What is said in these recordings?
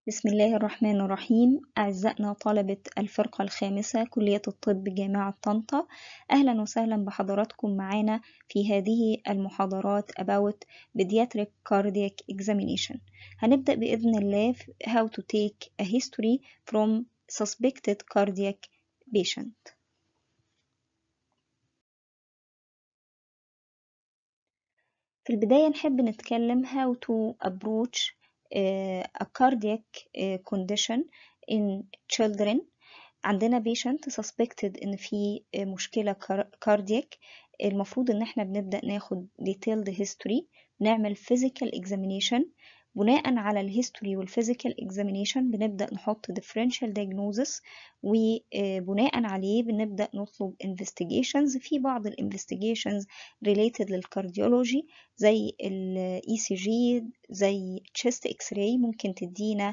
بسم الله الرحمن الرحيم أعزائنا طلبة الفرقة الخامسة كلية الطب جامعة طنطا أهلا وسهلا بحضراتكم معانا في هذه المحاضرات about pediatric cardiac examination هنبدأ بإذن الله how to take a history from suspected cardiac patient في البداية نحب نتكلم how to approach a cardiac condition in children عندنا patient suspected ان في مشكلة cardiac المفروض ان احنا بنبدأ ناخد detailed history نعمل physical examination بناء على الهيستوري والفيزيكال examination بنبدأ نحط differential diagnosis وبناء عليه بنبدأ نطلب investigations في بعض الانفستيجيشنز related للكارديولوجي زي ال ECG زي chest x-ray ممكن تدينا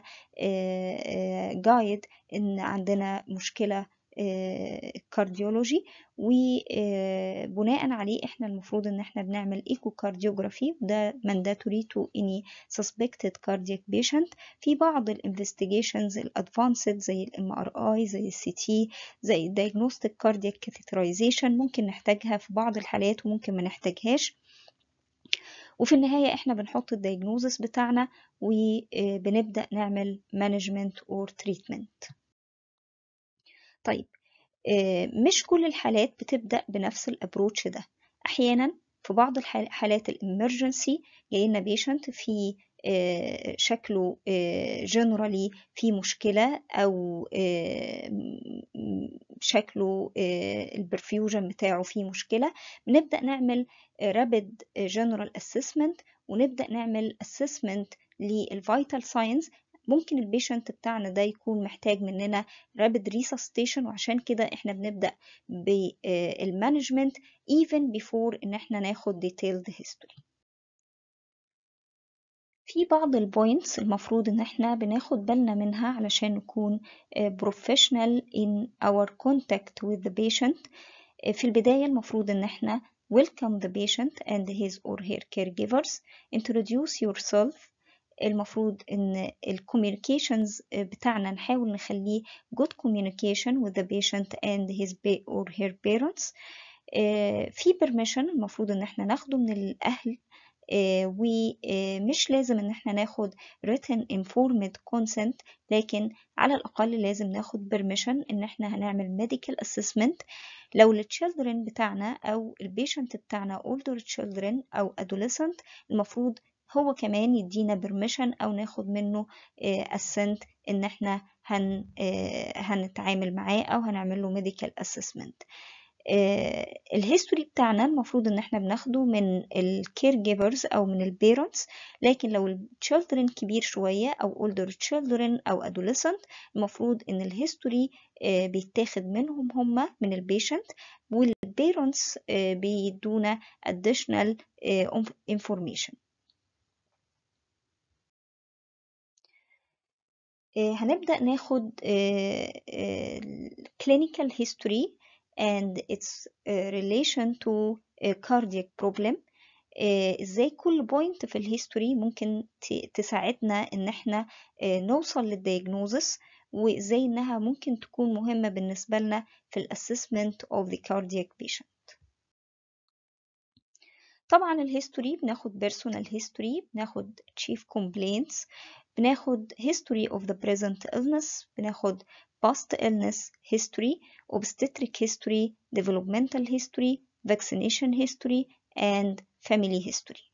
جايد ان عندنا مشكلة كارديولوجي وبناء عليه احنا المفروض ان احنا بنعمل ايكو كارديوجرافي وده mandatory to any suspected cardiac patient في بعض الانفستيجيشنز الادفانسد زي الام ار اي زي السي تي زي الدايجنوستيك كاردياك كاثيترايزيشن ممكن نحتاجها في بعض الحالات وممكن ما نحتاجهاش وفي النهاية احنا بنحط الدايجنوزس بتاعنا وبنبدأ نعمل مانجمنت اور تريتمنت طيب مش كل الحالات بتبدأ بنفس الابروتش ده أحيانا في بعض الحالات الامرجنسي جاي لنا بيشنت في شكله جنرالي في مشكلة أو شكله البرفيوجن بتاعه فيه مشكلة بنبدأ نعمل رابد جنرال اسسمنت ونبدأ نعمل اسسمنت للفيتال ساينز ممكن البيشنت بتاعنا ده يكون محتاج مننا رابid resuscitation وعشان كده احنا بنبدأ بالمانجمنت even before ان احنا ناخد detailed history في بعض البوينتس المفروض ان احنا بناخد بالنا منها علشان نكون professional in our contact with the patient في البداية المفروض ان احنا welcome the patient and his or her caregivers introduce yourself المفروض ان الكوميونيكيشنز بتاعنا نحاول نخليه good communication with the patient and his or her parents في permission المفروض ان احنا ناخده من الاهل ومش لازم ان احنا ناخد written informed consent لكن على الاقل لازم ناخد permission ان احنا هنعمل medical assessment لو التشيلدرن بتاعنا او البيشنت بتاعنا older children او adolescent المفروض هو كمان يدينا برميشن او ناخد منه اسنت ان احنا هن هنتعامل معاه او هنعمل له ميديكال اسسمنت الهيستوري بتاعنا المفروض ان احنا بناخده من الكير جيفرز او من البيرنتس لكن لو التشيلدرن كبير شويه او older children او adolescent المفروض ان الهيستوري بيتاخد منهم هما من البيشنت والبيرنتس بيدونا additional information هنبدأ ناخد clinical history and its relation to cardiac problem ازاي كل بوينت في الهيستوري ممكن تساعدنا ان احنا نوصل للدياجنوزس وازاي انها ممكن تكون مهمة بالنسبة لنا في الاسسمنت of the cardiac patient طبعا الهيستوري بناخد personal history بناخد chief complaints بناخد history of the present illness بناخد past illness history obstetric history developmental history vaccination history and family history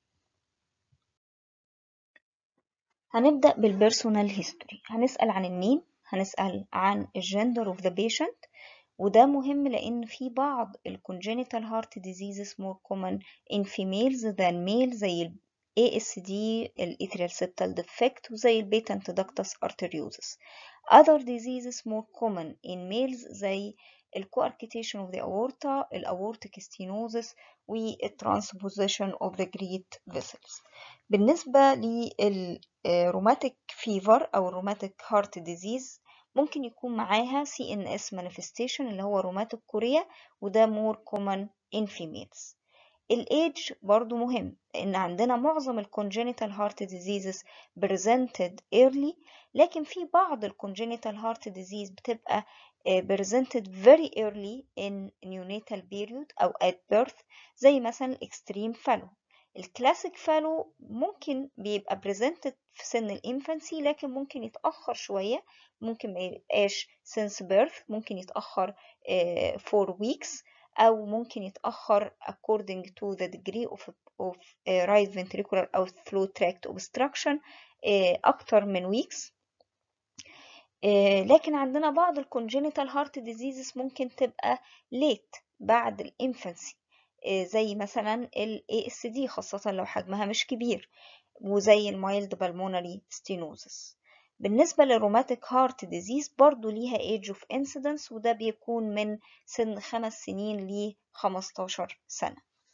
هنبدأ بالبيرسونال history هنسأل عن النيم هنسأل عن الجندر of the patient وده مهم لأن في بعض الcongenital heart diseases more common in females than male زي ال ASD الاتريال septal defect وزي البيتنت ductus arteriosus other diseases more common in males زي الcoarctation of the aorta الأورتيك stenosis والtransposition of the great vessels بالنسبة للروماتيك فيفر أو الروماتيك heart disease ممكن يكون معاها CNS manifestation اللي هو روماتيك كوريا وده more common in females الايدج برضو مهم لان عندنا معظم الكونجينيتال هارت ديزيزز presented early لكن في بعض الكونجينيتال هارت ديزيز بتبقى presented very early in neonatal period أو at birth زي مثلا extreme fallow الكلاسيك فالو ممكن بيبقى presented في سن الانفانسي لكن ممكن يتأخر شوية ممكن ما يبقاش since birth ممكن يتأخر uh, for weeks أو ممكن يتأخر according to the degree of, of uh, right ventricular أو through tract obstruction uh, أكتر من weeks لكن عندنا بعض الكونجينيتال هارت ديزيزز ممكن تبقى ليت بعد الانفانسي زي مثلا ال ASD خاصة لو حجمها مش كبير وزي المايلد بالمونري ستينوزس بالنسبة للروماتيك هارت ديزيز برضو ليها age of incidence وده بيكون من سن خمس سنين ل 15 سنة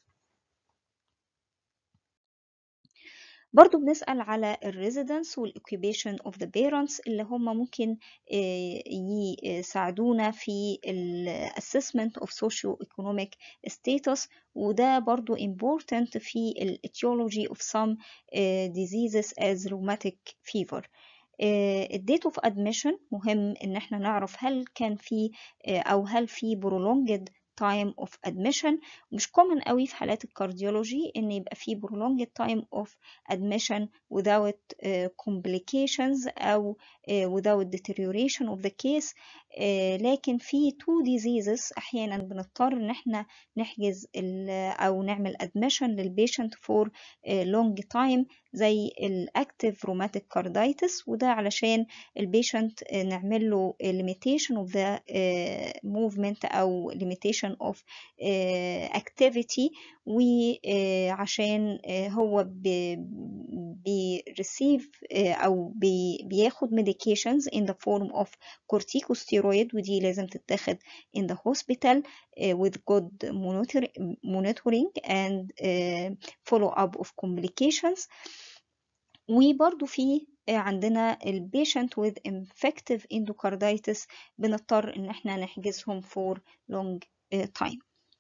برضو بنسأل على الريزيدنس والoccupation of the parents اللي هم ممكن يساعدونا في ال assessment of socio-economic status وده برضو important في ال etiology of some diseases as rheumatic fever الديت اوف ادميشن مهم ان احنا نعرف هل كان في او هل في prolonged time of admission مش common قوي في حالات الكارديولوجي ان يبقى في prolonged time of admission without uh, complications او uh, without deterioration of the case uh, لكن في two diseases احيانا بنضطر ان احنا نحجز او نعمل admission للبيشنت for long time زي الاكتيف روماتيك كاردايتس وده علشان البيشنت نعمل له limitation of the movement او limitation of activity وعشان هو بيرسيف او بياخد medications in the form of corticosteroid ودي لازم تتاخد in the hospital with good monitoring and follow up of complications وبرضو في عندنا البيشنت with infective endocarditis بنضطر ان احنا نحجزهم for long time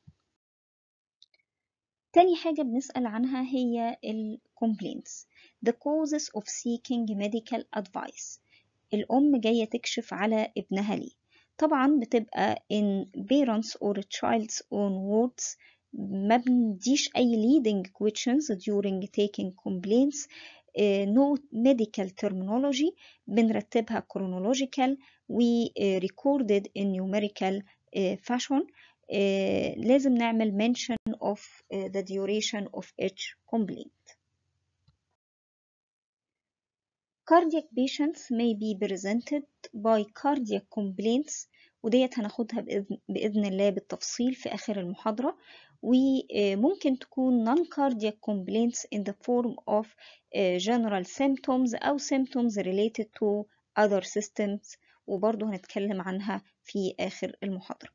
تاني حاجة بنسأل عنها هي ال complaints the causes of seeking medical advice الأم جاية تكشف على ابنها ليه طبعا بتبقى in parents or child's own words ما بنديش أي leading questions during taking complaints no medical terminology بنرتبها chronological و recorded in numerical fashion لازم نعمل mention of the duration of each complaint cardiac patients may be presented by cardiac complaints وديت هناخدها بإذن, بإذن الله بالتفصيل في آخر المحاضرة وممكن تكون non-cardiac complaints in the form of general symptoms أو symptoms related to other systems وبرضه هنتكلم عنها في آخر المحاضرة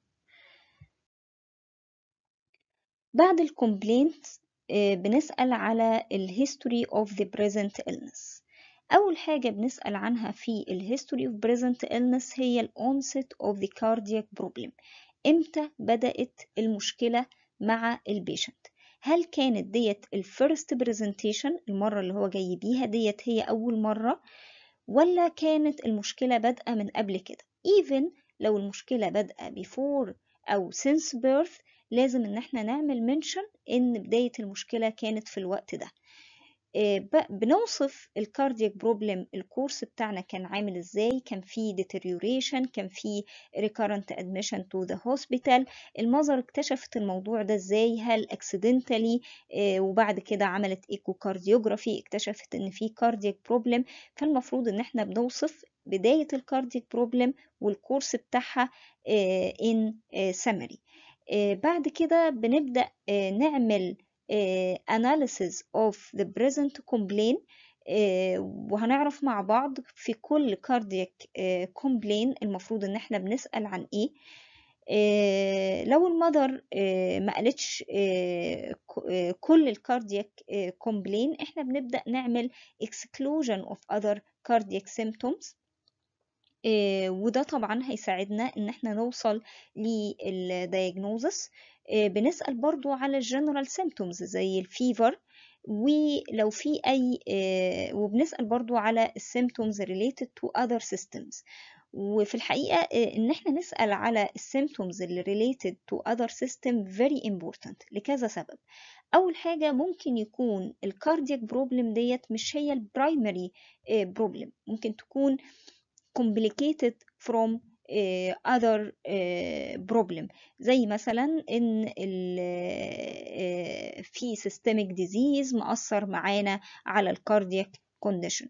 بعد الكومبلينت بنسأل على ال history of the present illness أول حاجة بنسأل عنها في ال history of present illness هي ال onset of the cardiac problem إمتى بدأت المشكلة مع البيشنت هل كانت ديت الفيرست برزنتيشن المرة اللي هو جاي بيها ديت هي أول مرة ولا كانت المشكلة بادئة من قبل كده even لو المشكلة بادئة before أو since birth لازم إن احنا نعمل منشن إن بداية المشكلة كانت في الوقت ده بنوصف الكاردياك بروبلم الكورس بتاعنا كان عامل ازاي كان في deterioration كان في recurrent admission to the hospital المظر اكتشفت الموضوع ده ازاي هل accidentally وبعد كده عملت ايكوكارديوجرافي اكتشفت ان في كاردياك بروبلم فالمفروض ان احنا بنوصف بداية الكاردياك بروبلم والكورس بتاعها in summary بعد كده بنبدأ نعمل analysis of the present complaint وهنعرف مع بعض في كل cardiac complaint المفروض ان احنا بنسأل عن ايه لو المذر ما قالتش كل الكاردياك كومبلين احنا بنبدأ نعمل exclusion of other cardiac symptoms وده طبعا هيساعدنا ان احنا نوصل للدياجنوزس بنسأل برضو على الجنرال سيمتومز زي الفيفر ولو في اي وبنسأل برضو على السيمتومز related to other systems وفي الحقيقة إن إحنا نسأل على السيمتومز اللي related to other system very important لكذا سبب أول حاجة ممكن يكون الكاردياك بروبلم ديت مش هي البرايمري بروبلم ممكن تكون complicated from uh, other uh, problem زي مثلا ان uh, في systemic disease مأثر معانا على الكاردياك condition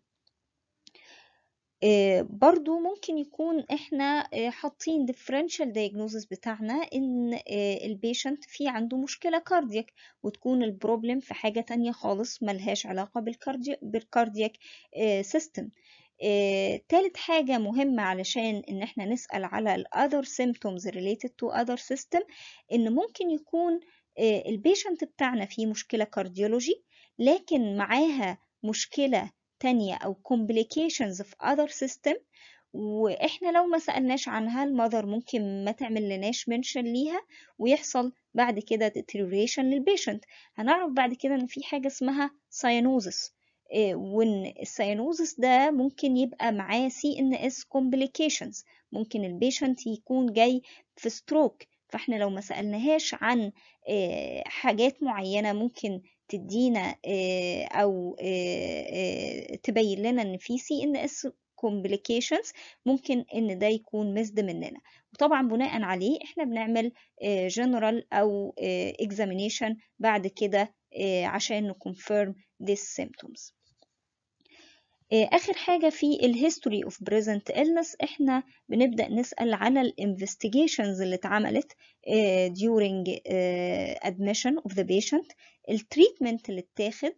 برضو ممكن يكون احنا حاطين differential diagnosis بتاعنا ان البيشنت في عنده مشكلة كاردياك وتكون البروبلم في حاجة تانية خالص ملهاش علاقة بالكاردياك, بالكاردياك سيستم آه، تالت حاجة مهمة علشان إن إحنا نسأل على ال other symptoms related to other system إن ممكن يكون آه، البيشنت بتاعنا فيه مشكلة كارديولوجي لكن معاها مشكلة تانية أو complications of other system وإحنا لو ما سألناش عنها المذر ممكن ما تعمل لناش منشن ليها ويحصل بعد كده deterioration للبيشنت هنعرف بعد كده إن في حاجة اسمها cyanosis وان السيانوزس ده ممكن يبقى معاه سي ان اس كومبليكيشنز ممكن البيشنت يكون جاي في ستروك فاحنا لو ما سالناهاش عن حاجات معينه ممكن تدينا او تبين لنا ان في سي ان اس complications ممكن ان ده يكون مسد مننا وطبعا بناء عليه احنا بنعمل general او examination بعد كده عشان نكونفيرم these symptoms آخر حاجة في الهيستوري اوف بريزنت illness احنا بنبدأ نسأل على الانفستيجيشنز اللي اتعملت during admission of the patient التريتمنت اللي اتاخد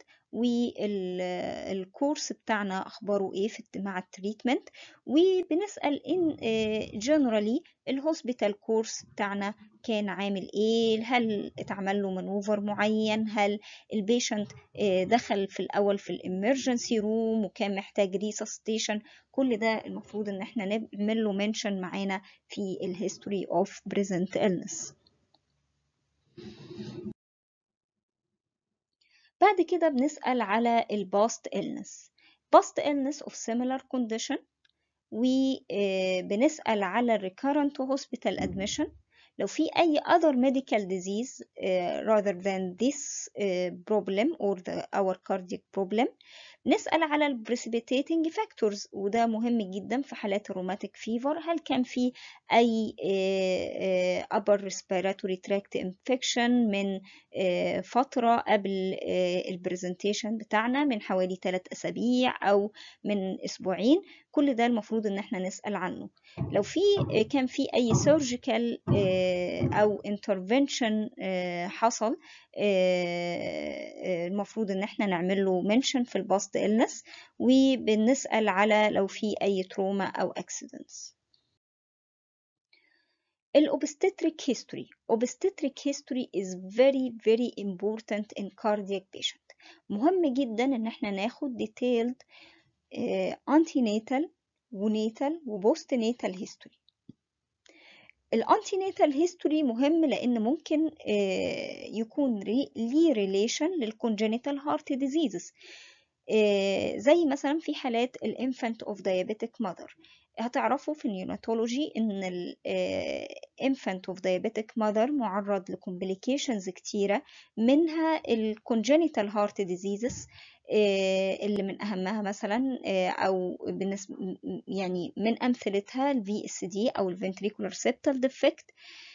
والكورس بتاعنا اخباره ايه في مع التريتمنت وبنسال ان جنرالي الهوسبيتال كورس بتاعنا كان عامل ايه هل اتعمل له مانوفر معين هل البيشنت دخل في الاول في الامرجنسي روم وكان محتاج ريسستيشن كل ده المفروض ان احنا نعمل له منشن معانا في الهيستوري اوف بريزنت illness بعد كده بنسأل على الباست illness past illness of similar condition وبنسأل على recurrent hospital admission لو في أي other medical disease uh, rather than this uh, problem or the, our cardiac problem نسأل على ال precipitating factors وده مهم جدا في حالات الروماتيك فيفر هل كان في أي upper respiratory tract infection من فترة قبل البرزنتيشن بتاعنا من حوالي 3 أسابيع أو من أسبوعين كل ده المفروض ان احنا نسأل عنه لو في كان في اي سيرجيكال او انترفنشن حصل المفروض ان احنا نعمل له منشن في الباست illness وبنسأل على لو في اي تروما او اكسيدنتس الأوبستريك history obstetric history is very very important in cardiac patient مهم جدا ان احنا ناخد detailed antenatal وناتال وبوست ناتال هيستوري الانتيناتال هيستوري مهم لان ممكن يكون ليه ريليشن للكونجينيتال هارت ديزيزز زي مثلا في حالات الانفانت اوف دايابيتك ماذر هتعرفوا في النيوناتولوجي ان الانفانت اوف دايابيتك ماذر معرض لكومبليكيشنز كتيره منها الكونجينيتال هارت ديزيزز اللي من اهمها مثلا او بالنسبه يعني من امثلتها الفي اس دي او الفنتريكولار سيبتال ديفكت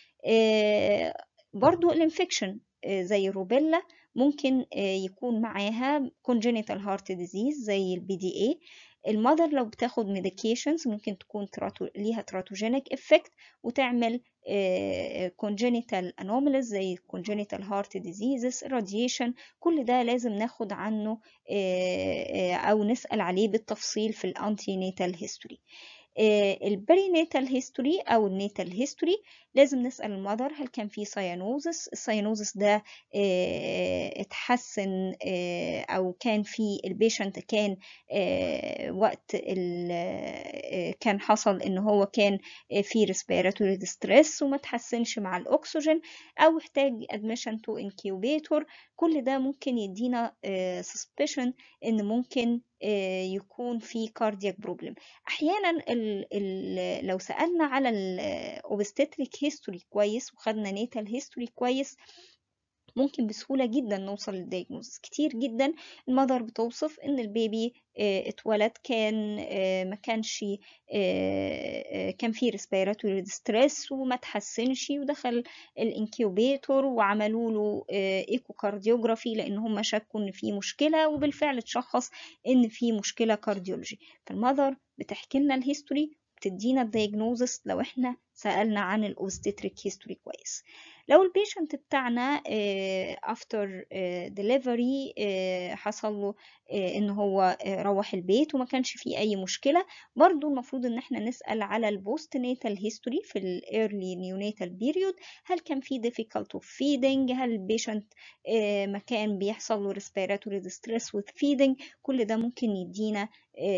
برضو الانفكشن زي الروبيلا ممكن يكون معاها congenital heart disease زي البي دي اي المذر لو بتاخد ميديكيشنز ممكن تكون تراتو ليها تراتوجينيك افكت وتعمل congenital anomalies زي congenital heart diseases radiation كل ده لازم ناخد عنه او نسأل عليه بالتفصيل في الانتي ناتال هيستوري البريناتال هيستوري او الناتال هيستوري لازم نسأل المذر هل كان في سيانوزس السيانوزس ده اه اتحسن اه أو كان في البيشنت كان اه وقت كان حصل إن هو كان في respiratory distress وما تحسنش مع الأكسجين أو احتاج admission to incubator كل ده ممكن يدينا suspicion إن ممكن يكون في cardiac problem احيانا ال ال لو سالنا على الاوبستريك هيستوري كويس وخدنا نيتال هيستوري كويس ممكن بسهولة جدا نوصل للدياجنوز كتير جدا المذر بتوصف ان البيبي اتولد كان ما كانش كان فيه ريسبيراتوري ستريس وما تحسنش ودخل الانكيوبيتور وعملوا له ايكو كارديوجرافي لان هم شكوا ان في مشكله وبالفعل اتشخص ان في مشكله كارديولوجي فالمذر بتحكي لنا الهيستوري بتدينا الدياجنوزس لو احنا سالنا عن الاوبستريك هيستوري كويس لو البيشنت بتاعنا افتر ديليفري حصل له ان هو روح البيت وما كانش فيه اي مشكله برضو المفروض ان احنا نسال على البوست ناتال هيستوري في الايرلي نيوناتال بيريود هل كان في difficult of feeding هل البيشنت ما كان بيحصل له respiratory distress with feeding كل ده ممكن يدينا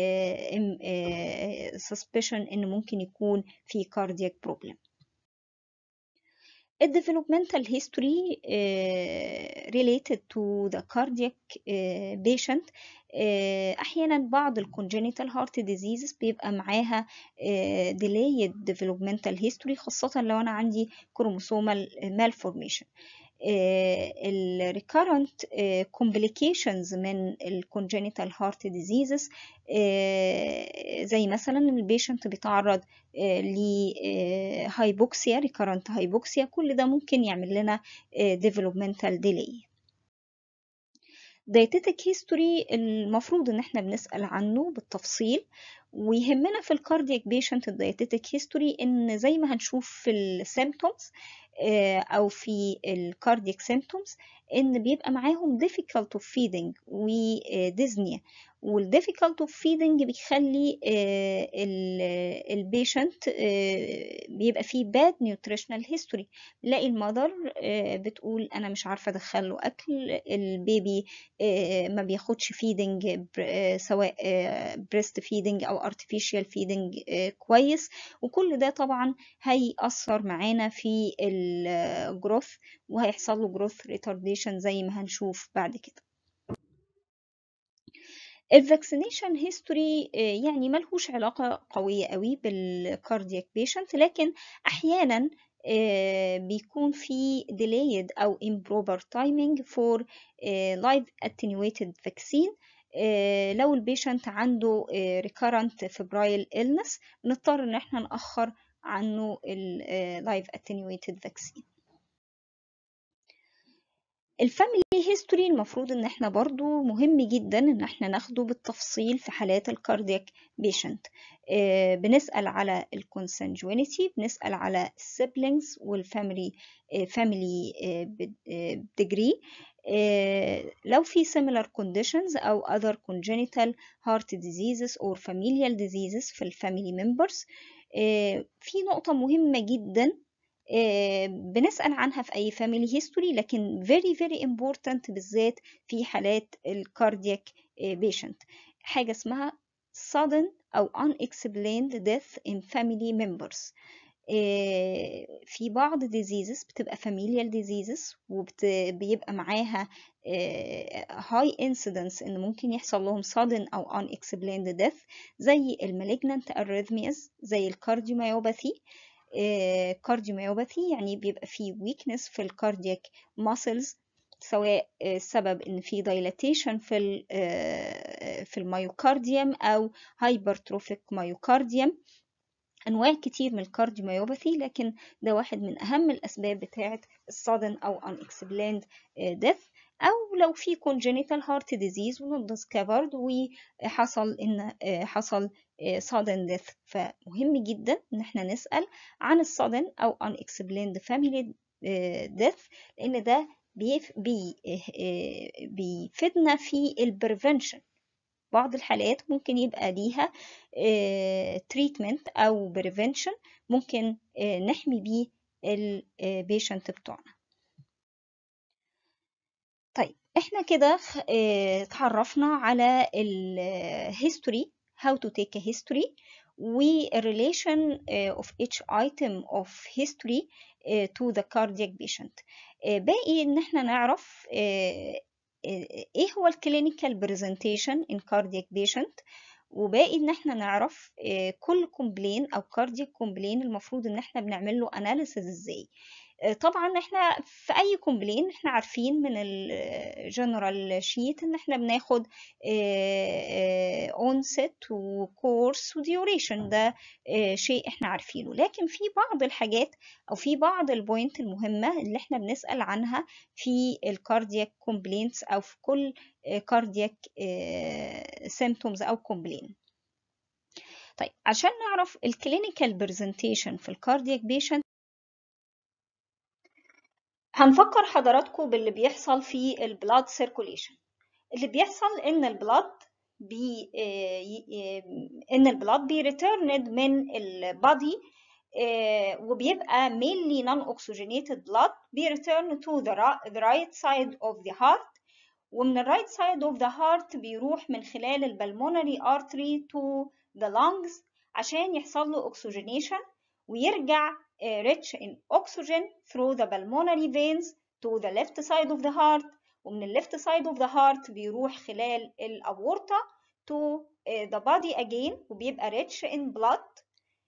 suspicion ان ممكن يكون في cardiac problem الdevelopmental history uh, related to the cardiac uh, patient uh, احيانا بعض الcongenital heart diseases بيبقى معاها uh, delayed developmental history خاصة لو انا عندي chromosomal malformation ال recurrent complications من ال congenital heart diseases زي مثلا البيشنت بيتعرض ل hypoxia recurrent hypoxia كل ده ممكن يعمل لنا developmental delay dietetic history المفروض ان احنا بنسأل عنه بالتفصيل ويهمنا في الكاردياك بيشنت الدايتيتك هيستوري ان زي ما هنشوف في السيمتومز او في الكاردياك سيمتومز ان بيبقى معاهم difficult of feeding وديزنيا والديفيكالت اوف فيدنج بيخلي البيشنت بيبقى فيه باد نيوتريشنال هيستوري نلاقي المذر بتقول انا مش عارفه ادخله اكل البيبي ما بياخدش فيدنج سواء بريست فيدنج او ارتفيشال فيدنج كويس وكل ده طبعا هيأثر معانا في الجروث وهيحصل له جروث ريتارديشن زي ما هنشوف بعد كده الفاكسينيشن هيستوري يعني ملهوش علاقة قوية قوي بالكاردياك بيشنت لكن أحيانا بيكون في delayed أو improper timing for live attenuated vaccine لو البيشنت عنده recurrent febrile illness نضطر ان احنا نأخر عنه ال live attenuated vaccine الفاميلي هيستوري المفروض ان احنا برضو مهم جدا ان احنا ناخده بالتفصيل في حالات الكاردياك بيشنت آه بنسأل على الكونسنجوينيتي بنسأل على السيبلينجز والفاميلي فاميلي ديجري لو في similar conditions أو other congenital heart diseases or familial diseases في الفاميلي members آه في نقطة مهمة جدا بنسأل عنها في أي family history لكن very very important بالذات في حالات الكاردياك patient حاجة اسمها sudden أو unexplained death in family members في بعض diseases بتبقى familial diseases وبيبقى معاها high incidence إن ممكن يحصل لهم sudden أو unexplained death زي المalignant arrhythmias زي الكارديوميوباثي كارديوميوباثي يعني بيبقى فيه weakness في الكاردياك muscles سواء السبب ان في dilatation في في الميوكارديوم او hypertrophic ميوكارديوم انواع كتير من الكارديوميوباثي لكن ده واحد من اهم الاسباب بتاعه السادن او unexplained death او لو في congenital heart disease not discovered وحصل ان حصل sudden death فمهم جدا ان احنا نسال عن السادن او unexplained family death لان ده بيف بي بيفيدنا في البريفنشن بعض الحالات ممكن يبقى ليها تريتمنت او بريفنشن ممكن نحمي بيه البيشنت بتوعنا طيب احنا كده اتعرفنا على الهيستوري how to take a history relation of each item of history to the cardiac patient باقي ان احنا نعرف ايه هو الكلينيكال برزنتيشن in cardiac patient وباقي ان احنا نعرف كل كومبلين او كاردياك كومبلين المفروض ان احنا بنعمل له اناليسيز ازاي طبعا احنا في اي كومبلين احنا عارفين من الجنرال شيت ان احنا بناخد اونست وكورس وديوريشن ده شيء احنا عارفينه لكن في بعض الحاجات او في بعض البوينت المهمه اللي احنا بنسال عنها في الكاردياك كومبلينتس او في كل كاردياك سيمتومز او كومبلين طيب عشان نعرف الكلينيكال برزنتيشن في الكاردياك بيشنت هنفكر حضراتكم باللي بيحصل في البلاد سيركوليشن اللي بيحصل ان البلاد بي ان البلاد بيريتيرند من البادي وبيبقى mainly non-oxygenated blood بيريتيرن to the right side of the heart ومن الرايت سايد اوف ذا هارت بيروح من خلال البلمونري artery to the lungs عشان يحصل له oxygenation ويرجع rich in oxygen through the pulmonary veins to the left side of the heart ومن ال left side of the heart بيروح خلال الأورطة to the body again وبيبقى rich in blood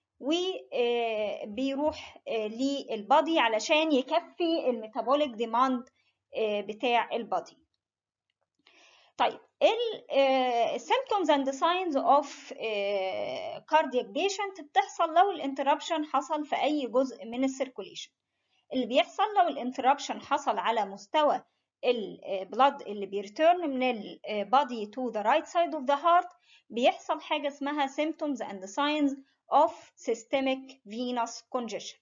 وبيروح للبادي علشان يكفي الميتابوليك ديماند بتاع البادي طيب ال symptoms and signs of cardiac patient بتحصل لو الانتربشن حصل في أي جزء من السيركوليشن اللي بيحصل لو الانتربشن حصل على مستوى البلاد اللي بيرترن من البادي to the right side of the heart بيحصل حاجة اسمها symptoms and signs of systemic venous congestion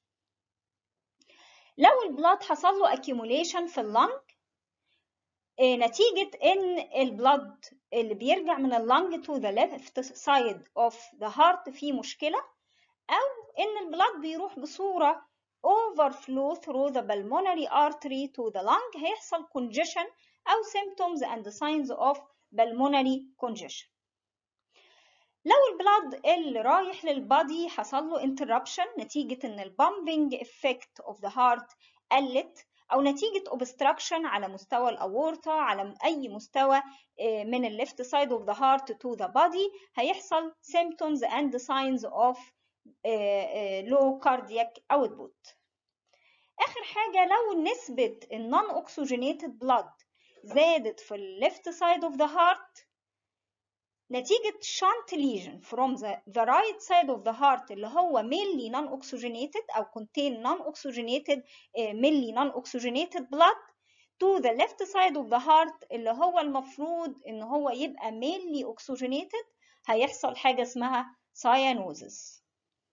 لو البلاد حصل له accumulation في اللنج نتيجة إن البلد اللي بيرجع من اللنج to the left side of the heart فيه مشكلة أو إن البلد بيروح بصورة overflow through the pulmonary artery to the lung هيحصل congestion أو symptoms and signs of pulmonary congestion لو البلد اللي رايح للبادي حصل له interruption نتيجة إن البامبنج effect of the heart قلت أو نتيجة obstruction على مستوى الأورطة على أي مستوى من ال left side of the heart to the body هيحصل symptoms and signs of low cardiac output آخر حاجة لو نسبة ال non oxygenated blood زادت في ال left side of the heart نتيجة shunt lesion from the, the right side of the heart اللي هو mainly non-oxygenated أو contain non-oxygenated uh, mainly non-oxygenated blood to the left side of the heart اللي هو المفروض إن هو يبقى mainly oxygenated هيحصل حاجة اسمها cyanosis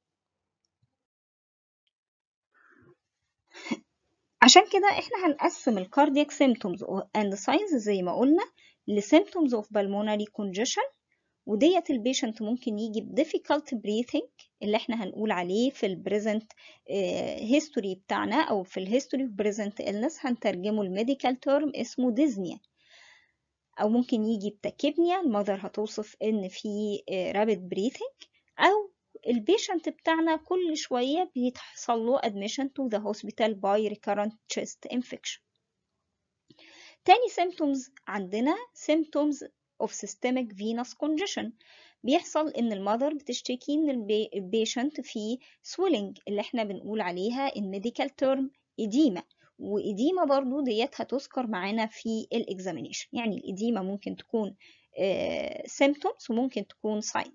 عشان كده احنا هنقسم الكاردياك symptoms and signs زي ما قلنا ل symptoms of pulmonary congestion وديت البيشنت ممكن يجي ب difficult breathing اللي احنا هنقول عليه في البريزنت هيستوري بتاعنا او في الهيستوري اوف بريزنت illness هنترجمه الميديكال تيرم اسمه ديزنيا او ممكن يجي بتاكيبنيا المذر هتوصف ان في رابid breathing او البيشنت بتاعنا كل شوية بيتحصل له admission to the hospital by recurrent chest infection تاني symptoms عندنا symptoms of systemic venous congestion بيحصل ان المذر بتشتكي ان البيشنت فيه swelling اللي احنا بنقول عليها الميديكال تيرم إديمة وإديمة برضو ديت هتذكر معانا في الإكزامينيشن يعني الإديمة ممكن تكون symptoms وممكن تكون sign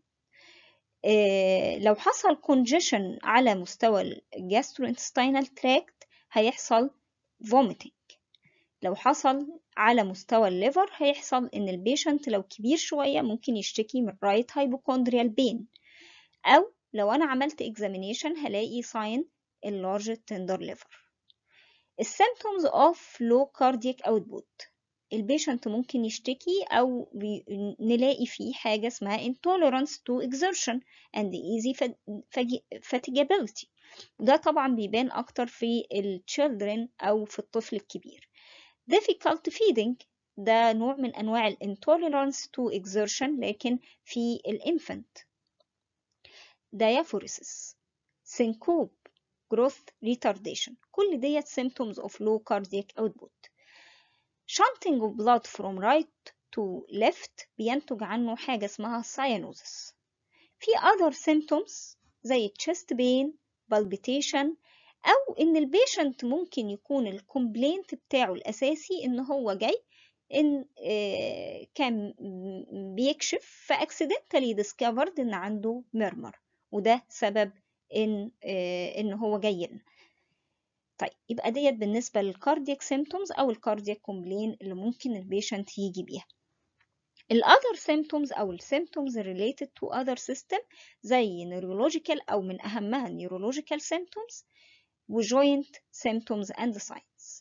لو حصل congestion على مستوى الجاستروintestinal tract هيحصل vomiting لو حصل على مستوى الليفر هيحصل ان البيشنت لو كبير شوية ممكن يشتكي من رايت hypochondrial pain او لو انا عملت examination هلاقي sign enlarged tender liver الsymptoms of low cardiac output البيشنت ممكن يشتكي أو نلاقي فيه حاجة اسمها intolerance to exertion and easy fatigability ده طبعا بيبان أكتر في ال children أو في الطفل الكبير difficult feeding ده نوع من أنواع ال intolerance to exertion لكن في الانفنت diaphoresis syncope growth retardation كل ديت symptoms of low cardiac output shunting of blood from right to left بينتج عنه حاجة اسمها cyanosis في other symptoms زي chest pain palpitation أو إن البيشنت ممكن يكون الكومبلينت بتاعه الأساسي إن هو جاي إن كان بيكشف فاكسيدنتالي discovered إن عنده ميرمر وده سبب إن إن هو جاي لنا طيب يبقى ديت بالنسبة للكاردياك سيمتومز أو الكاردياك كومبلين اللي ممكن البيشنت يجي بيها ال other symptoms أو ال symptoms related to other system زي neurological أو من أهمها neurological symptoms و joint symptoms and signs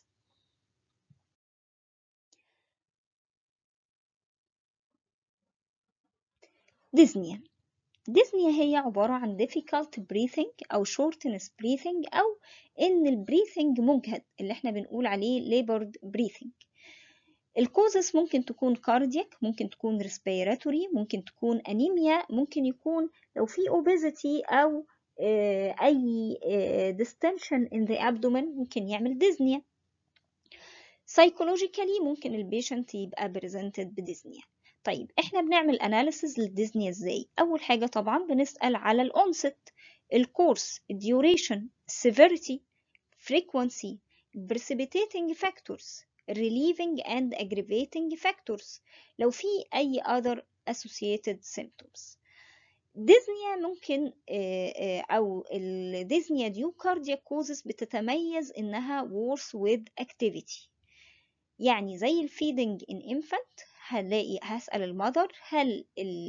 ديزنيا ديزنيا هي عبارة عن difficult breathing أو shortness breathing أو إن البريثنج مجهد اللي احنا بنقول عليه labored breathing الكوزس ممكن تكون كاردياك ممكن تكون ريسبيراتوري ممكن تكون انيميا ممكن يكون لو في اوبيزيتي او اي ديستنشن ان ذا abdomen ممكن يعمل ديزنيا سايكولوجيكالي ممكن البيشنت يبقى بريزنتد بديزنيا طيب احنا بنعمل اناليسز للديزنيا ازاي اول حاجه طبعا بنسال على الاونست الكورس الديوريشن السيفيريتي frequency precipitating factors relieving and aggravating factors لو في أي other associated symptoms ديزنيا ممكن أو الديزنيا ديو كاردياك كوزز بتتميز إنها worse with activity يعني زي الفيدنج in infant هلاقي هسأل المذر هل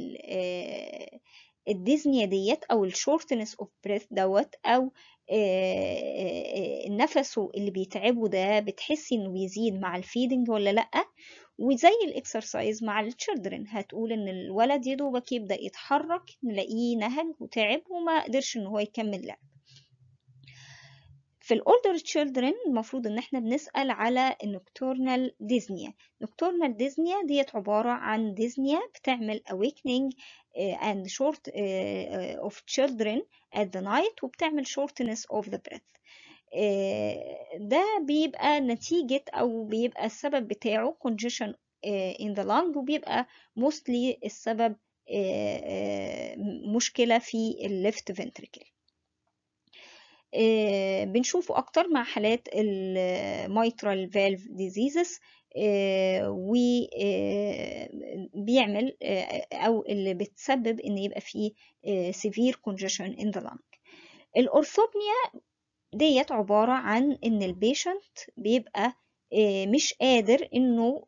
الديزنيا ديت أو الشورتنس اوف بريث دوت أو نفسه اللي بيتعبه ده بتحسي انه بيزيد مع الفيدنج ولا لا وزي الاكسرسايز مع التشيلدرن هتقول ان الولد يدوبك يبدا يتحرك نلاقيه نهج وتعب وما قدرش ان هو يكمل لعب في الاولدر تشيلدرن المفروض ان احنا بنسال على النكتورنال ديزنيا نكتورنال ديزنيا ديت عباره عن ديزنيا بتعمل awakening and short of children at the night وبتعمل shortness of the breath ده بيبقى نتيجة أو بيبقى السبب بتاعه congestion in the lung وبيبقى mostly السبب مشكلة في الليفت ventricle بنشوفه أكتر مع حالات الميترال فالف diseases وبيعمل أو اللي بتسبب إن يبقى فيه severe congestion in the lung الأورثوبنيا ديت عبارة عن إن البيشنت بيبقى مش قادر إنه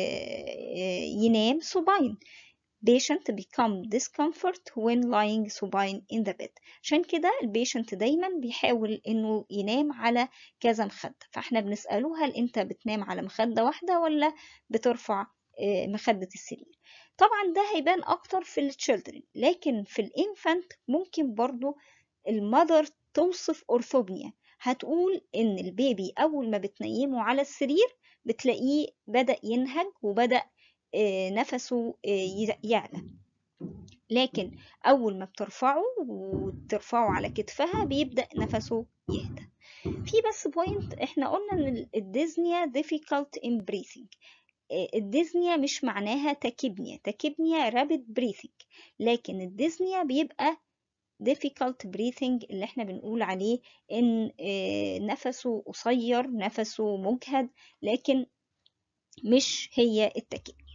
ينام supine patient become discomfort when lying supine in the bed عشان كده البيشنت دايما بيحاول انه ينام على كذا مخدة فاحنا بنسأله هل انت بتنام على مخدة واحدة ولا بترفع مخدة السرير طبعا ده هيبان اكتر في التشيلدرن لكن في الانفانت ممكن برضو المذر توصف اورثوبنيا هتقول ان البيبي اول ما بتنيمه على السرير بتلاقيه بدأ ينهج وبدأ نفسه يعلى لكن أول ما بترفعه وترفعه على كتفها بيبدأ نفسه يهدى في بس بوينت احنا قلنا ان الديزنيا difficult in breathing الديزنيا مش معناها تكبنيا تكبنيا rapid breathing لكن الديزنيا بيبقى difficult breathing اللي احنا بنقول عليه ان نفسه قصير نفسه مجهد لكن مش هي التكبنيا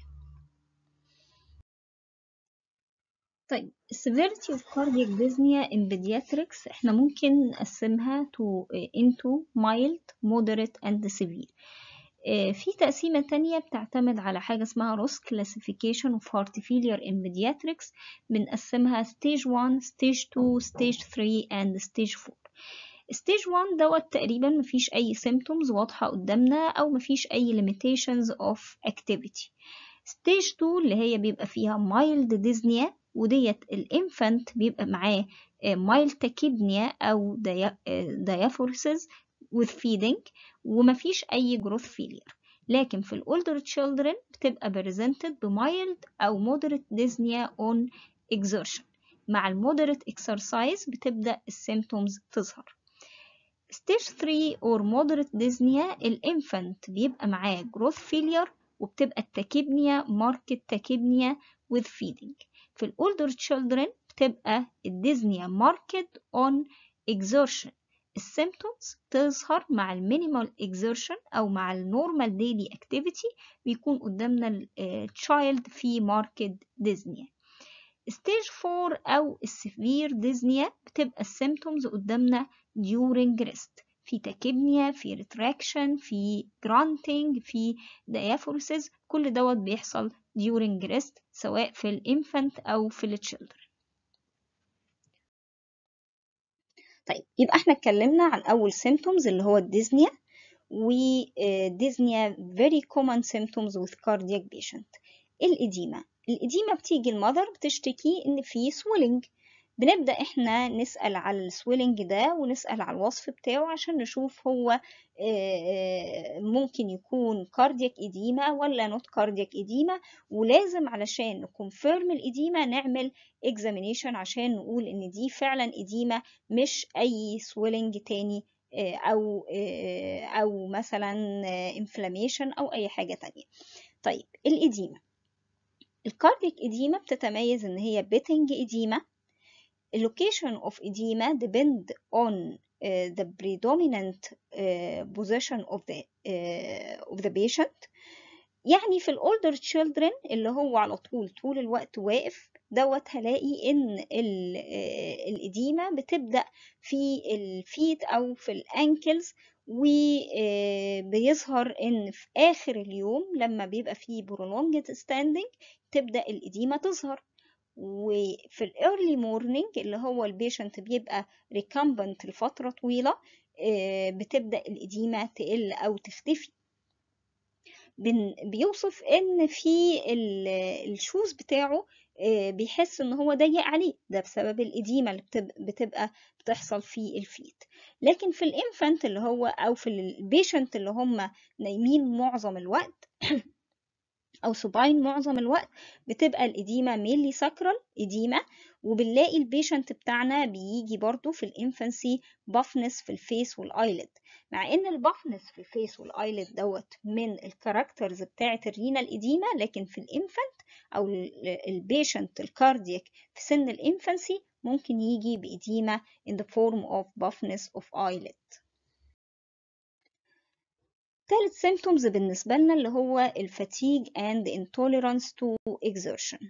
طيب severity of cardiac dyspnea in pediatrics احنا ممكن نقسمها to into mild moderate and severe في تقسيمة تانية بتعتمد على حاجة اسمها روس classification of heart failure in pediatrics بنقسمها stage 1 stage 2 stage 3 and stage 4 ستيج 1 دوت تقريبا مفيش أي symptoms واضحة قدامنا أو مفيش أي limitations of activity ستيج 2 اللي هي بيبقى فيها mild dyspnea وديت الانفانت بيبقى معاه mild tachypnea أو diaphoresis with feeding ومفيش أي growth failure لكن في الأولدر children بتبقى presented بmild أو moderate dyspnea on exertion مع المودريت exercise بتبدأ السيمتومز تظهر stage 3 or moderate dyspnea الانفانت بيبقى معاه growth failure وبتبقى التاكيبنيا marked tachypnea with feeding في الأولدر children بتبقى الديزنيا marked on exertion السيمتومز تظهر مع المينيمال exertion أو مع النورمال daily activity بيكون قدامنا التشايلد في marked dyspnea ستيج 4 أو السيفير ديزنيا بتبقى السيمتومز قدامنا during rest في تاكيبنيا في ريتراكشن في جرانتنج في diaphoresis كل دوت بيحصل during rest سواء في الانفانت أو في التشيلدرن طيب يبقى احنا اتكلمنا عن أول symptoms اللي هو الديزنيا وديزنيا very common symptoms with cardiac patient الإديمة الإديمة بتيجي المذر بتشتكي إن في سويلنج بنبدأ إحنا نسأل على السويلنج ده ونسأل على الوصف بتاعه عشان نشوف هو ممكن يكون كاردياك إديمة ولا نوت كاردياك إديمة ولازم علشان نكونفيرم الإديمة نعمل examination عشان نقول إن دي فعلا إديمة مش أي سويلنج تاني أو أو مثلا inflammation أو أي حاجة تانية طيب الإديمة الكاردياك إديمة بتتميز إن هي بيتنج إديمة location of edema depend on uh, the predominant uh, position of the uh, of the patient يعني في الأولدر children اللي هو على طول طول الوقت واقف دوت هلاقي إن الإديمة بتبدأ في الفيت أو في الأنكلز وبيظهر إن في آخر اليوم لما بيبقى فيه prolonged standing تبدأ الإديمة تظهر وفي الايرلي مورنينج اللي هو البيشنت بيبقى ريكامبنت لفترة طويلة بتبدأ الإديمة تقل أو تختفي بيوصف ان في الشوز بتاعه بيحس ان هو ضيق عليه ده بسبب الإديمة اللي بتبقى بتحصل في الفيت لكن في الانفانت اللي هو او في البيشنت اللي هم نايمين معظم الوقت او سوباين معظم الوقت بتبقى الإديمة ميلي ساكرال إديمة وبنلاقي البيشنت بتاعنا بيجي برضو في الانفانسي بافنس في الفيس والايلid مع ان البافنس في الفيس والايلid دوت من الكاركترز بتاعه الرينال إديمة لكن في الانفانت او البيشنت الكاردياك في سن الانفانسي ممكن يجي بإديمة in the form of buffness of eyelid تالت symptoms بالنسبة لنا اللي هو الفاتيج and intolerance to exertion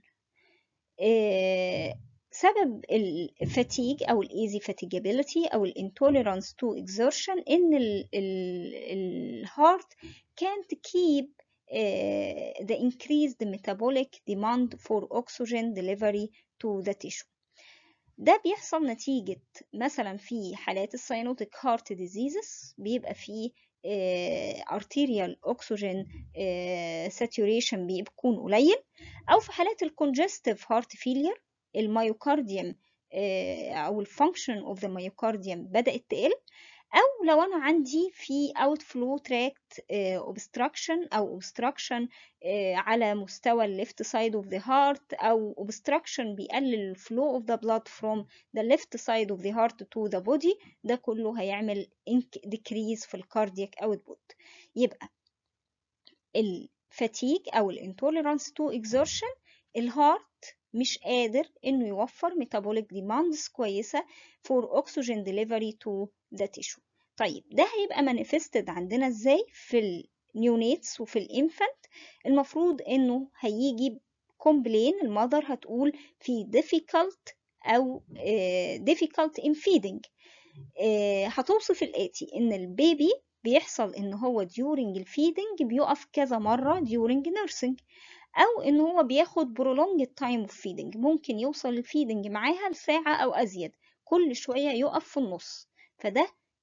سبب الفاتيج أو الإيزي fatigability أو الانتوليرانس to exertion إن الهارت can't keep uh, the increased metabolic demand for oxygen delivery to the tissue ده بيحصل نتيجة مثلا في حالات السيانوتيك هارت ديزيزز بيبقى فيه arterial oxygen saturation بيكون قليل أو في حالات الكونجستيف هارت فيلير الميوكارديوم أو الفانكشن اوف ذا ميوكارديوم بدأت تقل أو لو أنا عندي في outflow tract obstruction أو obstruction على مستوى الليفت side of the heart أو obstruction بيقلل ال flow of the blood from the left side of the heart to the body ده كله هيعمل decrease في الكاردياك output يبقى الفاتيج أو الانتوليرانس to exertion الهارت مش قادر انه يوفر metabolic demands كويسة for oxygen delivery to the tissue طيب ده هيبقى manifested عندنا ازاي في النيونيتس وفي الانفانت المفروض انه هيجي كومبلين المذر هتقول في difficult او uh, difficult in feeding uh, هتوصف الاتي ان البيبي بيحصل ان هو during الفيدنج بيقف كذا مرة during nursing او ان هو بياخد prolonged time of feeding ممكن يوصل الفيدنج معاها لساعة او ازيد كل شوية يقف في النص فده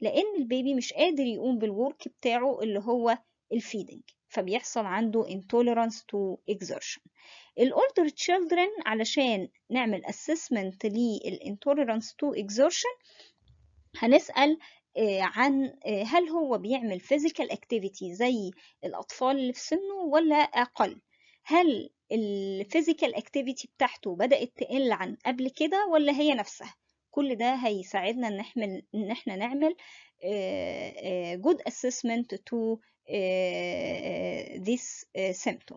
لان البيبي مش قادر يقوم بالورك بتاعه اللي هو الفيدنج فبيحصل عنده intolerance to exertion الأولدر children علشان نعمل assessment للintolerance to exertion هنسأل عن هل هو بيعمل physical activity زي الأطفال اللي في سنه ولا أقل هل الفيزيكال اكتيفيتي بتاعته بدأت تقل عن قبل كده ولا هي نفسها كل ده هيساعدنا ان احنا ان احنا نعمل good assessment to this symptom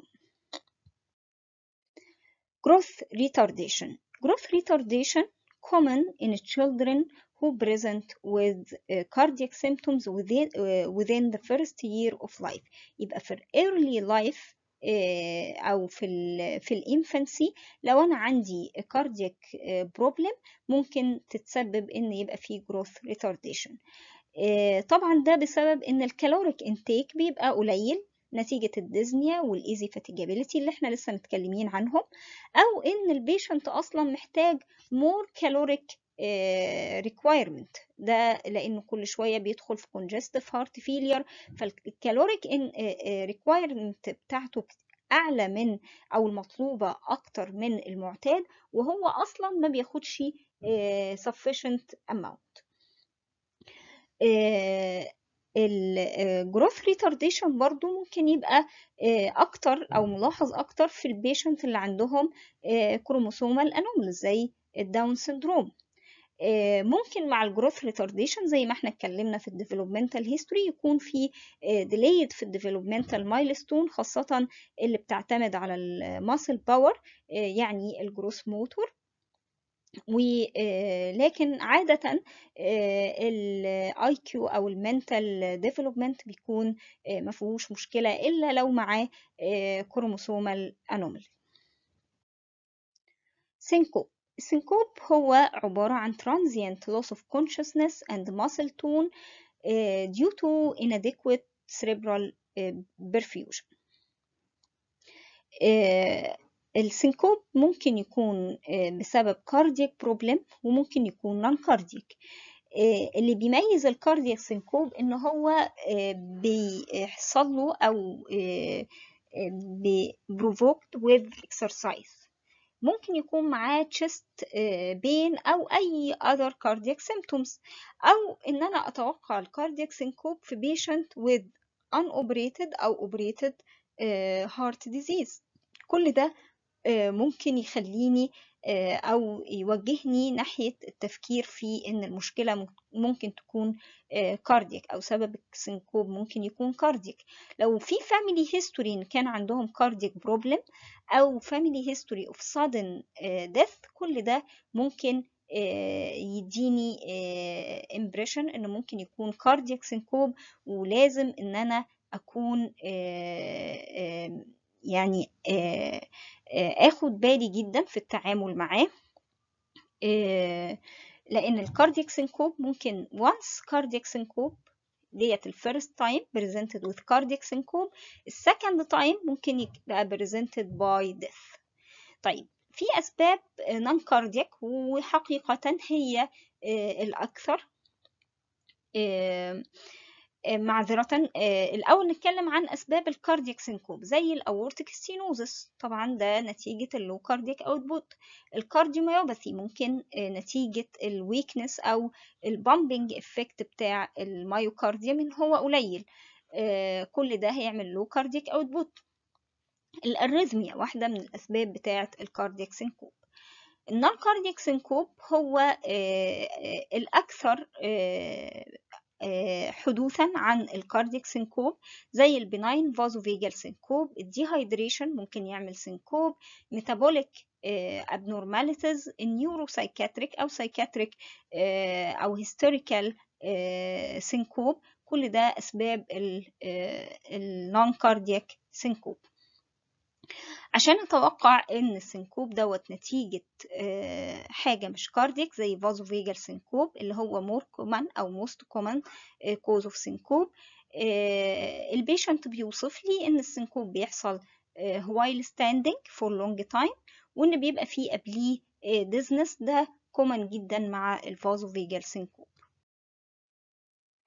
growth retardation growth retardation common in children who present with uh, cardiac symptoms within, uh, within the first year of life يبقى في early life او في ال في الانفانسي لو انا عندي كاردياك بروبلم ممكن تتسبب ان يبقى فيه جروث ريتارديشن طبعا ده بسبب ان الكالوريك انتيك بيبقى قليل نتيجة الديزنيا والإيزي فاتيجابيلتي اللي احنا لسه متكلمين عنهم أو إن البيشنت أصلا محتاج مور كالوريك ريكوايرمنت ده لانه كل شويه بيدخل في congestive heart failure فالكالوريك ريكوايرمنت بتاعته اعلى من او المطلوبه اكتر من المعتاد وهو اصلا ما بياخدش sufficient amount الجروث ريتارديشن برضو ممكن يبقى اكتر او ملاحظ اكتر في البيشنت اللي عندهم كروموسومال انومال زي الداون سيندروم ممكن مع الجروث ريتارديشن زي ما احنا اتكلمنا في الديفلوبمنتال هيستوري يكون في ديليد في الديفلوبمنتال مايلستون خاصة اللي بتعتمد على الماسل باور يعني الجروث موتور ولكن عادة الاي كيو او المنتال ديفلوبمنت بيكون ما فيهوش مشكلة الا لو معاه كروموسومال انومالي سينكوب السنكوب هو عبارة عن transient loss of consciousness and muscle tone uh, due to inadequate cerebral uh, perfusion. Uh, السنكوب ممكن يكون بسبب cardiac problem وممكن يكون non cardiac. اللي بيميز الكاردياك سنكوب ان هو بيحصل له او provoked with exercise ممكن يكون معاه chest pain أو أي other cardiac symptoms أو إن أنا أتوقع الكاردياك سينكوب في patient with unoperated أو operated heart disease كل ده ممكن يخليني أو يوجهني ناحية التفكير في إن المشكلة ممكن تكون كاردياك أو سبب السنكوب ممكن يكون كاردياك لو في family history إن كان عندهم cardiac problem أو family history of sudden death كل ده ممكن يديني impression إنه ممكن يكون cardiac سنكوب ولازم إن أنا أكون يعني اخد بالي جدا في التعامل معاه لان الكاردياك سينكوب ممكن once cardiac سينكوب ديت الفيرست تايم presented with cardiac syncope السكند تايم ممكن يبقى presented by death طيب في اسباب نون كاردياك وحقيقة هي الاكثر معذرة الأول نتكلم عن أسباب الكاردياك سينكوب زي الأورتيك ستينوزس طبعا ده نتيجة اللو كاردياك أوتبوت الكارديوميوباثي ممكن نتيجة الويكنس أو البامبنج إفكت بتاع المايوكارديوم إن هو قليل كل ده هيعمل لو كاردياك أوتبوت الأريثميا واحدة من الأسباب بتاعة الكاردياك سينكوب النون كاردياك سينكوب هو الأكثر حدوثا عن الكاردياك سينكوب زي البناين فازوفيجال سينكوب الديهايدريشن ممكن يعمل سينكوب ميتابوليك abnormalities النيوروسايكاتريك او سايكاتريك او هيستوريكال سينكوب كل ده اسباب النون كاردياك سينكوب عشان اتوقع ان السنكوب دوت نتيجة حاجة مش كارديك زي فازوفيجال سنكوب اللي هو مور كومن او موست كومن كوز اوف سنكوب البيشنت بيوصف لي ان السنكوب بيحصل while standing for long time وان بيبقى فيه قبليه ديزنس ده كومن جدا مع الفازوفيجال سنكوب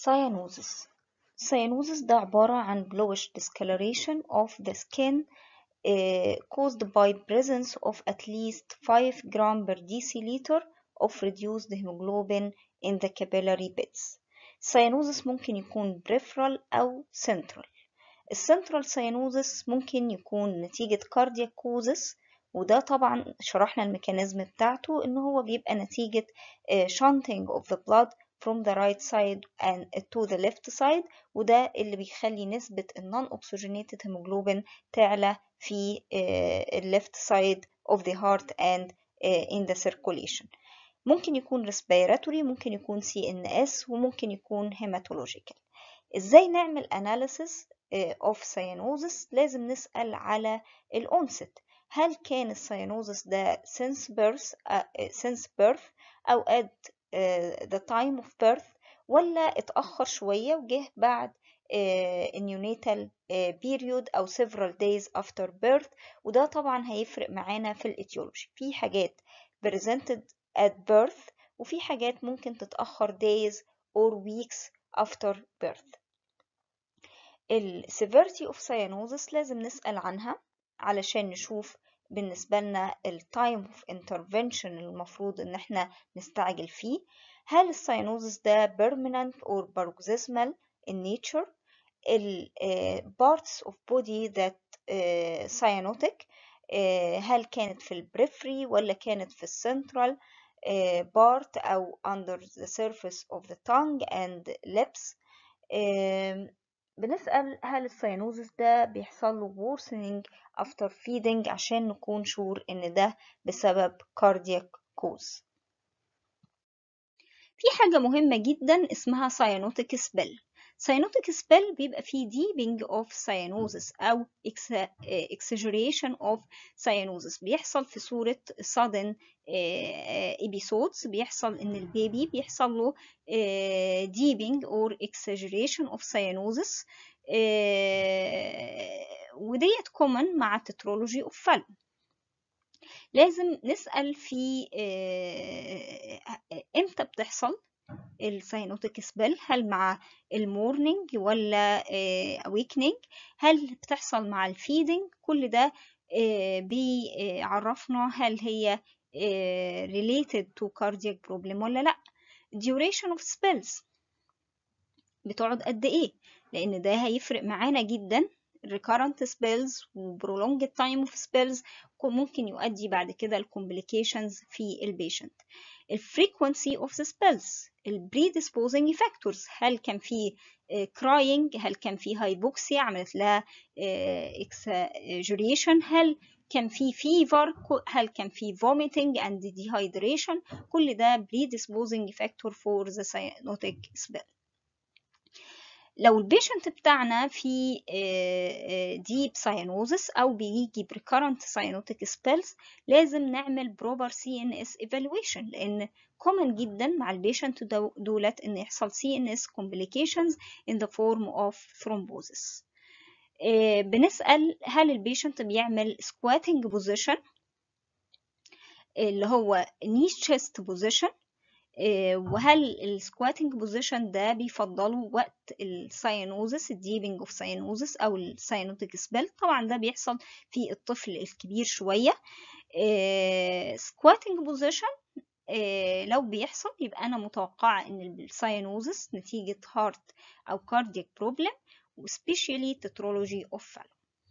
cyanosis cyanosis ده عبارة عن bluish discoloration of the skin uh, caused by presence of at least 5 gram per deciliter of reduced hemoglobin in the capillary beds. cyanosis ممكن يكون peripheral أو central. السنترال cyanosis ممكن يكون نتيجة cardiac causes وده طبعا شرحنا الميكانيزم بتاعته إن هو بيبقى نتيجة uh, shunting of the blood from the right side and to the left side وده اللي بيخلي نسبة النون oxygenated hemoglobin تعلى في uh, left side of the heart and uh, in the circulation ممكن يكون respiratory ممكن يكون CNS وممكن يكون hematological ازاي نعمل analysis of cyanosis لازم نسأل على الأونست هل كان السيانوزس ده since birth uh, since birth أو at uh, the time of birth ولا اتأخر شوية وجه بعد uh, neonatal uh, period أو several days after birth وده طبعا هيفرق معانا في الاتيولوجي في حاجات presented at birth وفي حاجات ممكن تتأخر days or weeks after birth ال severity of cyanosis لازم نسأل عنها علشان نشوف بالنسبة لنا ال time of intervention المفروض إن احنا نستعجل فيه هل الساينوزس ده permanent or paroxysmal in nature ال uh, parts of body that uh, cyanotic uh, هل كانت في البريفري ولا كانت في السنترال uh, part أو under the surface of the tongue and lips uh, بنسأل هل الساينوزس ده بيحصل له worsening after feeding عشان نكون شور إن ده بسبب cardiac cause. في حاجة مهمة جدا اسمها cyanotic spell. cyanotic spell بيبقى فيه deeping of cyanosis أو exaggeration of cyanosis بيحصل في صورة sudden episodes بيحصل إن البيبي بيحصل له deeping or exaggeration of cyanosis وديت common مع التترولوجي of فالو لازم نسأل في امتى بتحصل الساينوتيك سبيل هل مع المورنينج ولا awakening هل بتحصل مع الفيدنج كل ده بيعرفنا هل هي related to cardiac problem ولا لا duration of spells بتقعد قد ايه لان ده هيفرق معانا جدا recurrent spells و prolonged time of spells ممكن يؤدي بعد كده ل complications في البيشنت ال frequency of the spells ال predisposing factors هل كان في crying هل كان في hypoxia عملت لها exaggeration هل كان في fever هل كان في vomiting and dehydration كل ده predisposing factor for the cyanotic spell لو البيشنت بتاعنا في ديب ساينوزس او بيجي بريكارنت ساينوتيك سبيلز لازم نعمل بروبر سي ان اس ايفالويشن لان كومن جدا مع البيشنت دولت ان يحصل سي ان اس complications in the form of thrombosis بنسأل هل البيشنت بيعمل squatting position اللي هو knee chest position وهل السكواتنج بوزيشن ده بيفضلوا وقت الساينوزس الديبنج اوف ساينوزس او الساينوتيك سبيل طبعا ده بيحصل في الطفل الكبير شويه سكواتنج بوزيشن لو بيحصل يبقى انا متوقعه ان الساينوزس نتيجه هارت او كاردياك بروبلم وسبيشالي تترولوجي اوف فالو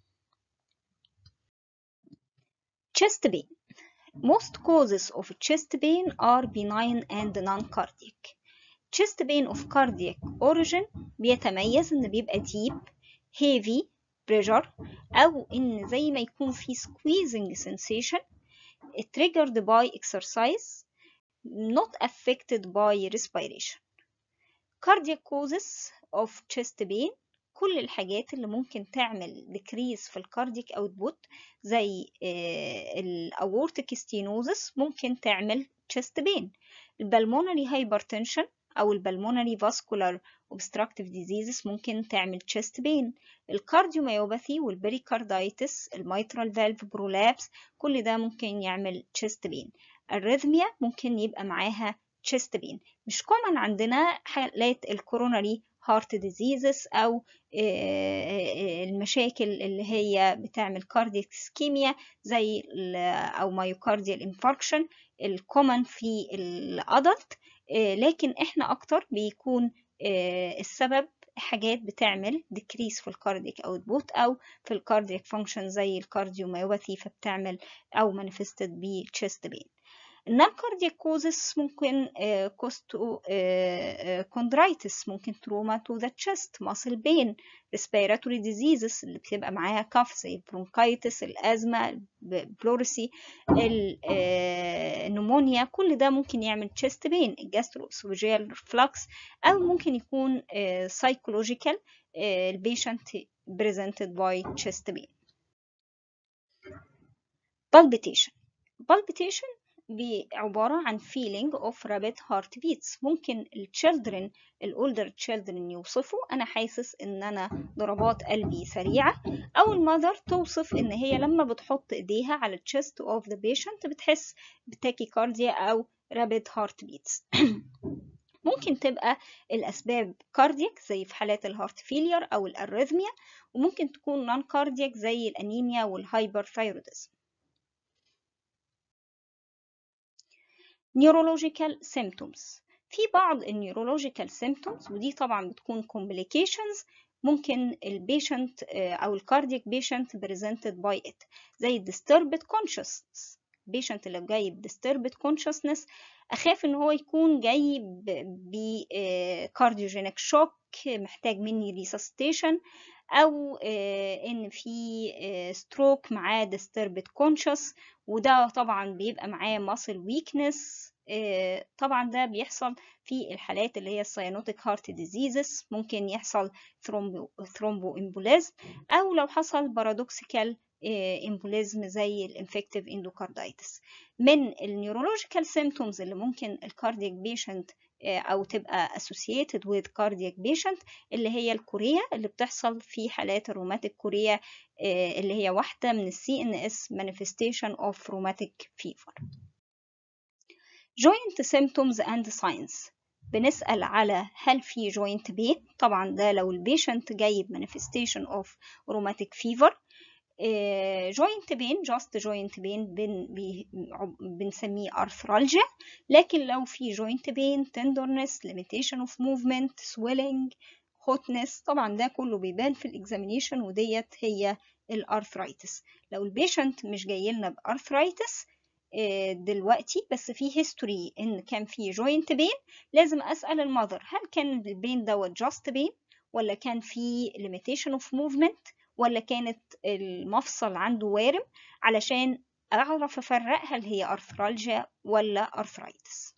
chest pain Most causes of chest pain are benign and non-cardiac. Chest pain of cardiac origin بيتميز إن بيبقى deep, heavy pressure أو إن زي ما يكون في squeezing sensation triggered by exercise not affected by respiration. Cardiac causes of chest pain كل الحاجات اللي ممكن تعمل decrease في الكارديك اوتبوت زي الاورتيك ستينوزس ممكن تعمل chest pain البلمونري هايبرتنشن او البلمونري فاسكولار obstructive diseases ممكن تعمل chest pain الكارديوميوباثي والبريكاردايتس الميترال فالف برولابس كل ده ممكن يعمل chest pain الريثميا ممكن يبقى معاها chest pain مش common عندنا حالات الكوروناري هارت ديزيزز او المشاكل اللي هي بتعمل كاردياك اسكيميا زي او مايوكارديال انفاركشن الكومن في الادلت لكن احنا اكتر بيكون السبب حاجات بتعمل decrease في الكاردياك اوتبوت او في الكاردياك فانكشن زي الكارديوميوباثي فبتعمل او manifested ب chest pain النون كاردياك كوزس ممكن كوستو كوندرايتس ممكن تروما تو ذا تشست ماسل بين ريسبيراتوري ديزيزز اللي بتبقى معاها كاف زي البرونكايتس الازمه بلورسي النمونيا كل ده ممكن يعمل تشست بين الجاسترو اسوفيجيال فلكس او ممكن يكون سايكولوجيكال البيشنت presented by chest pain palpitation palpitation عبارة عن feeling of rapid heart beats ممكن الchildren الولدر children يوصفوا أنا حاسس إن أنا ضربات قلبي سريعة أو المذر توصف إن هي لما بتحط إيديها على chest of the patient بتحس بتاكيكارديا أو rapid heart beats ممكن تبقى الأسباب كاردياك زي في حالات الهارت فيلير أو الأريثميا وممكن تكون نون كاردياك زي الأنيميا والهايبرثايرودزم neurological symptoms في بعض النيورولوجيكال symptoms ودي طبعا بتكون complications ممكن البيشنت او الكاردياك بيشنت presented by it زي disturbed consciousness البيشنت اللي جاي ب disturbed consciousness اخاف ان هو يكون جاي ب كارديوجينيك شوك محتاج مني resuscitation او ان في ستروك معاه disturbed conscious وده طبعا بيبقى معاه muscle weakness طبعا ده بيحصل في الحالات اللي هي السيانوتيك هارت ديزيزز ممكن يحصل ثرومبو ثرومبو امبوليزم او لو حصل بارادوكسيكال امبوليزم زي الانفكتيف اندوكاردايتس من النيورولوجيكال سيمتومز اللي ممكن الكاردياك بيشنت او تبقى associated with cardiac patient اللي هي الكوريا اللي بتحصل في حالات الروماتيك كوريا اللي هي واحدة من السي ان اس manifestation of rheumatic fever joint symptoms and signs بنسأل على هل في joint pain طبعا ده لو البيشنت جاي manifestation of rheumatic fever جوينت بين جاست جوينت بين بن بنسميه ارثرالجيا لكن لو في جوينت بين تندرنس ليميتيشن اوف موفمنت سويلنج هوتنس طبعا ده كله بيبان في الاكزامينيشن وديت هي الارثرايتس لو البيشنت مش جاي لنا بارثرايتس دلوقتي بس في هيستوري ان كان في جوينت بين لازم اسال المذر هل كان البين دوت جاست بين ولا كان في limitation of movement ولا كانت المفصل عنده وارم علشان أعرف أفرق هل هي أرثرالجيا ولا أرثرايتس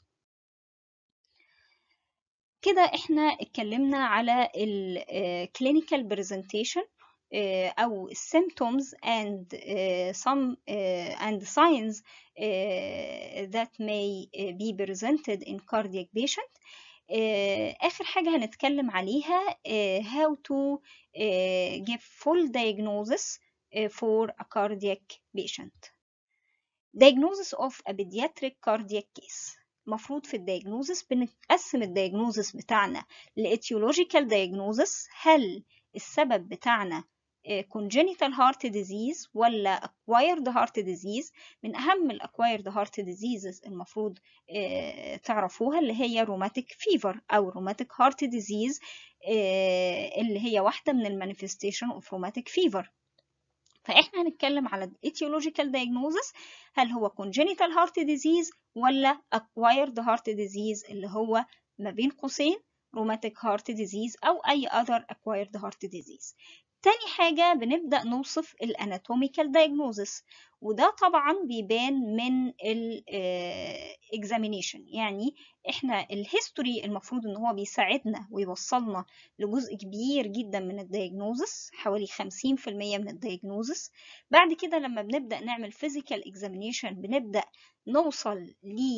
كده احنا اتكلمنا على الكلينيكال برزنتيشن أو symptoms and uh, some uh, and signs uh, that may be presented in cardiac patient آخر حاجة هنتكلم عليها how to give full diagnosis for a cardiac patient diagnosis of a pediatric cardiac case المفروض في الدياجنوزس بنقسم الدياجنوزس بتاعنا لاتيولوجيكال diagnosis هل السبب بتاعنا congenital heart disease ولا acquired heart disease من أهم ال acquired heart diseases المفروض تعرفوها اللي هي rheumatic fever أو rheumatic heart disease اللي هي واحدة من المانيفستيشن of rheumatic fever فإحنا هنتكلم على etiological diagnosis هل هو congenital heart disease ولا acquired heart disease اللي هو ما بين قوسين rheumatic heart disease أو أي other acquired heart disease تاني حاجة بنبدأ نوصف الاناتوميكال diagnosis وده طبعا بيبان من الاكزامينيشن يعني احنا الهيستوري المفروض ان هو بيساعدنا ويوصلنا لجزء كبير جدا من الدياجنوزس حوالي 50% من الدياجنوزس بعد كده لما بنبدأ نعمل فيزيكال اكزامينيشن بنبدأ نوصل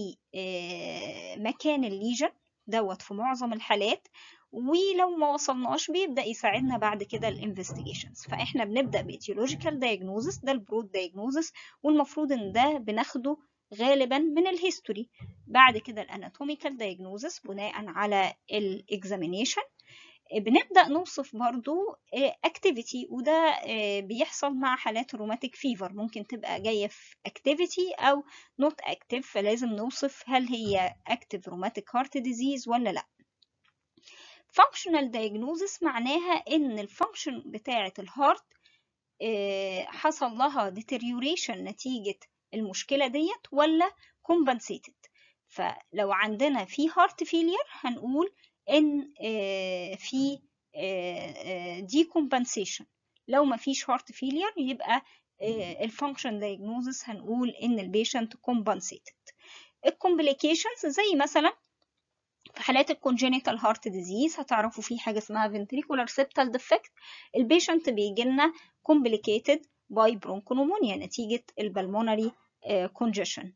لمكان الليجن دوت في معظم الحالات ولو ما وصلناش بيبدا يساعدنا بعد كده الانفستيجيشنز فاحنا بنبدا باتيولوجيكال دايجنوزس ده البرود دايجنوزس والمفروض ان ده بناخده غالبا من الهيستوري بعد كده الاناتوميكال دايجنوزس بناء على الاكزامينيشن بنبدأ نوصف برضو اكتيفيتي وده بيحصل مع حالات الروماتيك فيفر ممكن تبقى جاية في اكتيفيتي أو نوت اكتيف فلازم نوصف هل هي اكتيف روماتيك هارت ديزيز ولا لا functional diagnosis معناها ان الفانكشن بتاعة الهارت حصل لها deterioration نتيجة المشكلة ديت ولا compensated فلو عندنا في heart failure هنقول ان في decompensation لو ما فيش heart failure يبقى الفانكشن diagnosis هنقول ان البيشنت compensated الكومبليكيشنز زي مثلا في حالات الكونجينيتال هارت ديزيز هتعرفوا في حاجه اسمها ventricular septal defect البيشنت بيجي لنا complicated by bronchopneumonia نتيجه البلمونري congestion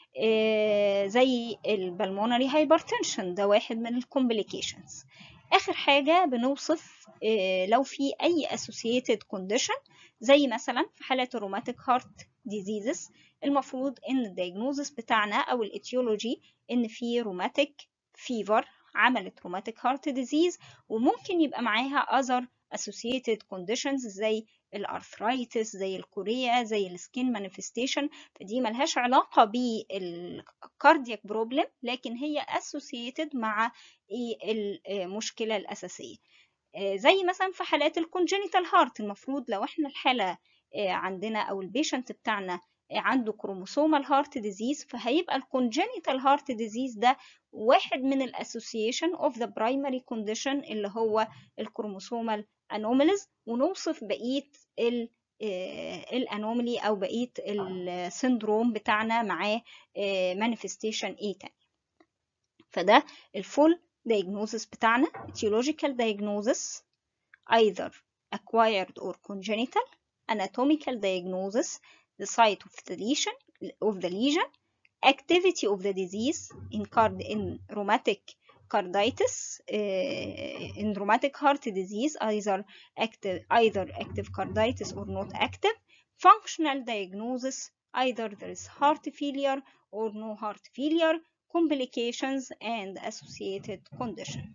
زي البلمونري هايبرتنشن ده واحد من الكومبليكيشنز اخر حاجه بنوصف لو في اي associated condition زي مثلا في حالة الروماتيك هارت ديزيزز المفروض ان الدياجنوزس بتاعنا او الاتيولوجي ان في روماتيك فيفر عملت روماتيك هارت ديزيز وممكن يبقى معاها other associated conditions زي الارثرايتس زي الكوريا زي السكين مانيفستيشن فدي ملهاش علاقة بالكاردياك بروبلم لكن هي associated مع المشكلة الأساسية زي مثلا في حالات الكونجينيتال هارت المفروض لو احنا الحالة عندنا او البيشنت بتاعنا عنده كروموسومال هارت ديزيز فهيبقى الكونجينيتال هارت ديزيز ده واحد من الاسوسيشن اوف ذا برايمري كونديشن اللي هو الكروموسومال انوماليز ونوصف بقيه الانومالي او بقيه السندروم بتاعنا معاه مانيفستيشن ايه تاني فده الفول diagnosis بتاعنا etiological diagnosis either acquired or congenital anatomical diagnosis the site of the lesion of the lesion activity of the disease in card in rheumatic carditis uh, in rheumatic heart disease either active either active carditis or not active functional diagnosis either there is heart failure or no heart failure complications and associated condition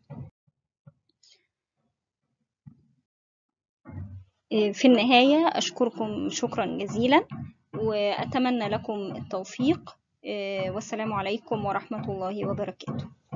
في النهاية أشكركم شكرا جزيلا وأتمنى لكم التوفيق والسلام عليكم ورحمة الله وبركاته